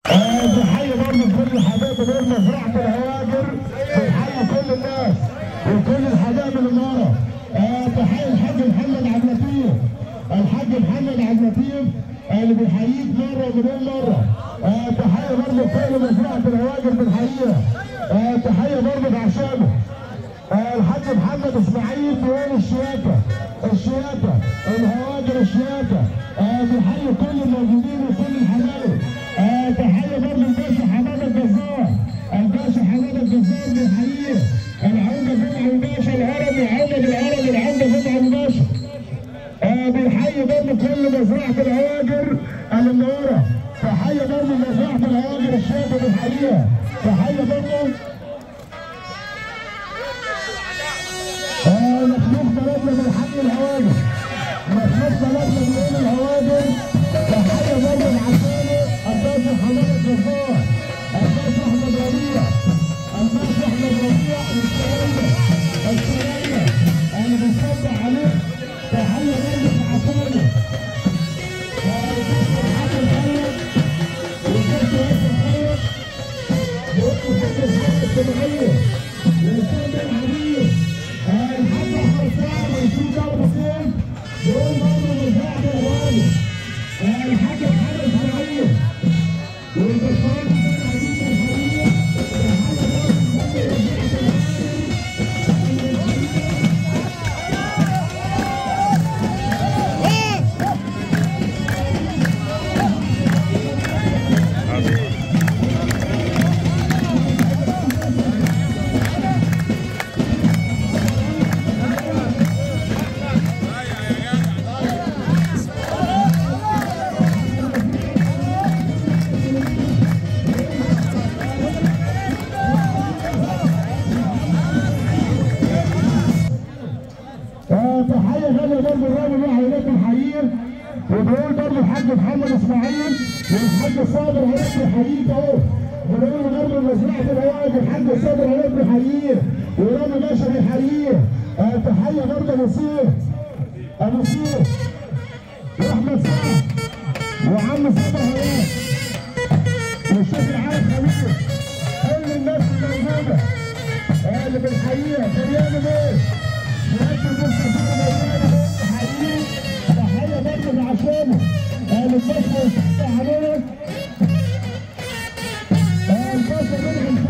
بنحيي برضه كل الحبايب دول مزرعة الهواجر بنحيي كل الناس وكل الحبايب اللي ورا تحيي الحاج محمد عبد اللطيف الحاج محمد عبد اللطيف اللي بيحييك مرة ومليون مرة تحية برضه كل مزرعة الهواجر بنحييها تحية برضه بعشانه الحاج محمد اسماعيل بيقول الشياكة الشياكة الهواجر الشياكة بنحيي كل الموجودين وكل الحبايب تحية برضه الباشا حمادة الجزار الباشا حمادة الجزار بنحييه العمدة جمعة الباشا العربي عمد العربي العمدة جمعة الباشا بنحيي برضه كل مزرعة الهواجر المنورة تحية برضه مزرعة الهواجر الشابة بنحييها تحية برضه مخلوق بلدنا من حي الهواجر مخلوق بلدنا من الهواجر تحية برضه العسالي الباشا حماد الجزار الباشا احمد ربيع الباشا احمد ربيع السرية السرية انا بصبح عليه تحية برضه العسالي الحاج الخير والباشا ياسر خير يقول الحاج الخير السمعية ويسلم الحبيب الحاج احمد سعد ويسيب دار حسين دول برضه مزرعة الهواجر الحاج محمد اسماعيل والبشار حسين عزيز الحبيب الحاج برضه مزرعة الهواجر تحية غالية برضه الراجل اللي هيلاقي الحقيقة وبيقول برضه الحاج محمد اسماعيل والحاج صابر هيلاقي الحقيقة اهو وبيقول برضه مزرعة الهواجر الحاج صابر هيلاقي الحقيقة ورامي باشا بيحييه آه تحية برضه ابو سيف ابو سيف واحمد سعد وعم صابر هيلاقي والشيخ العارف خميس كل الناس الموجودة آه اللي بنحييها فريان بيه شهادة المستشار مولانا حقيقي تحية برضه بعشانه الباشا يصحى عليه الباشا منهم